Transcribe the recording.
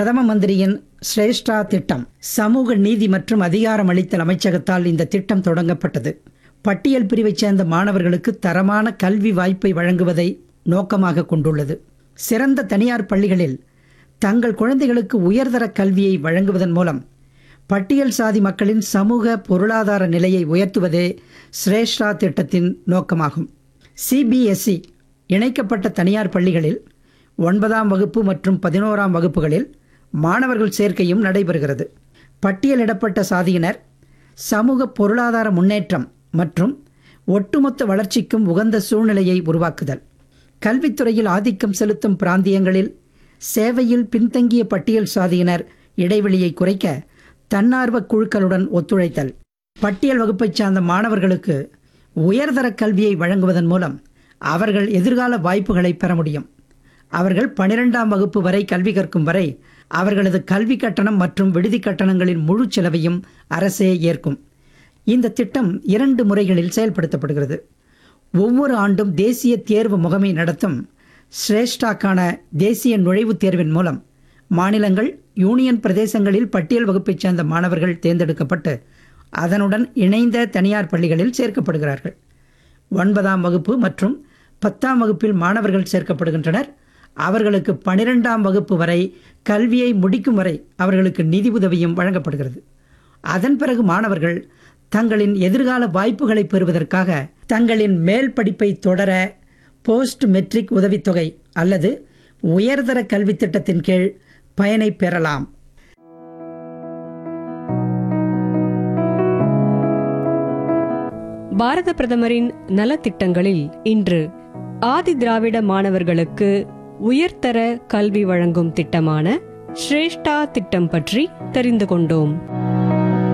பிரதம மந்திரியின் ஸ்ரேஷ்டா திட்டம் சமூக நீதி மற்றும் அதிகாரமளித்தல் அமைச்சகத்தால் இந்த திட்டம் தொடங்கப்பட்டது பட்டியல் பிரிவைச் சேர்ந்த மாணவர்களுக்கு தரமான கல்வி வாய்ப்பை வழங்குவதை நோக்கமாக கொண்டுள்ளது சிறந்த தனியார் பள்ளிகளில் தங்கள் குழந்தைகளுக்கு உயர்தர கல்வியை வழங்குவதன் மூலம் பட்டியல் சாதி மக்களின் சமூக பொருளாதார நிலையை உயர்த்துவதே ஸ்ரேஷ்டா திட்டத்தின் நோக்கமாகும் சிபிஎஸ்இ இணைக்கப்பட்ட தனியார் பள்ளிகளில் ஒன்பதாம் வகுப்பு மற்றும் பதினோராம் வகுப்புகளில் மாணவர்கள் சேர்க்கையும் நடைபெறுகிறது பட்டியலிடப்பட்ட சாதியினர் சமூக பொருளாதார முன்னேற்றம் மற்றும் ஒட்டுமொத்த வளர்ச்சிக்கும் உகந்த சூழ்நிலையை உருவாக்குதல் கல்வித்துறையில் ஆதிக்கம் செலுத்தும் பிராந்தியங்களில் சேவையில் பின்தங்கிய பட்டியல் சாதியினர் இடைவெளியை குறைக்க தன்னார்வ குழுக்களுடன் ஒத்துழைத்தல் பட்டியல் வகுப்பைச் சார்ந்த மாணவர்களுக்கு உயர்தர கல்வியை வழங்குவதன் மூலம் அவர்கள் எதிர்கால வாய்ப்புகளை பெற முடியும் அவர்கள் பனிரெண்டாம் வகுப்பு வரை கல்வி கற்கும் வரை அவர்களது கல்வி கட்டணம் மற்றும் விடுதி கட்டணங்களின் முழு செலவையும் அரசே ஏற்கும் இந்த திட்டம் இரண்டு முறைகளில் செயல்படுத்தப்படுகிறது ஒவ்வொரு ஆண்டும் தேசிய தேர்வு முகமை நடத்தும் ஸ்ரேஷ்டாக்கான தேசிய நுழைவுத் தேர்வின் மூலம் மாநிலங்கள் யூனியன் பிரதேசங்களில் பட்டியல் வகுப்பைச் சேர்ந்த மாணவர்கள் தேர்ந்தெடுக்கப்பட்டு அதனுடன் இணைந்த தனியார் பள்ளிகளில் சேர்க்கப்படுகிறார்கள் ஒன்பதாம் வகுப்பு மற்றும் பத்தாம் வகுப்பில் மாணவர்கள் சேர்க்கப்படுகின்றனர் அவர்களுக்கு பனிரெண்டாம் வகுப்பு வரை கல்வியை முடிக்கும் வரை அவர்களுக்கு நிதி உதவியும் வழங்கப்படுகிறது அதன் பிறகு மாணவர்கள் தங்களின் எதிர்கால வாய்ப்புகளை பெறுவதற்காக தங்களின் மேல் படிப்பை தொடர போஸ்ட் மெட்ரிக் உதவித்தொகை அல்லது உயர்தர கல்வி திட்டத்தின் கீழ் பயனை பெறலாம் பாரத பிரதமரின் நலத்திட்டங்களில் இன்று ஆதி திராவிட மாணவர்களுக்கு உயர்தர கல்வி வழங்கும் திட்டமான ஸ்ரேஷ்டா திட்டம் பற்றி தெரிந்து கொண்டோம்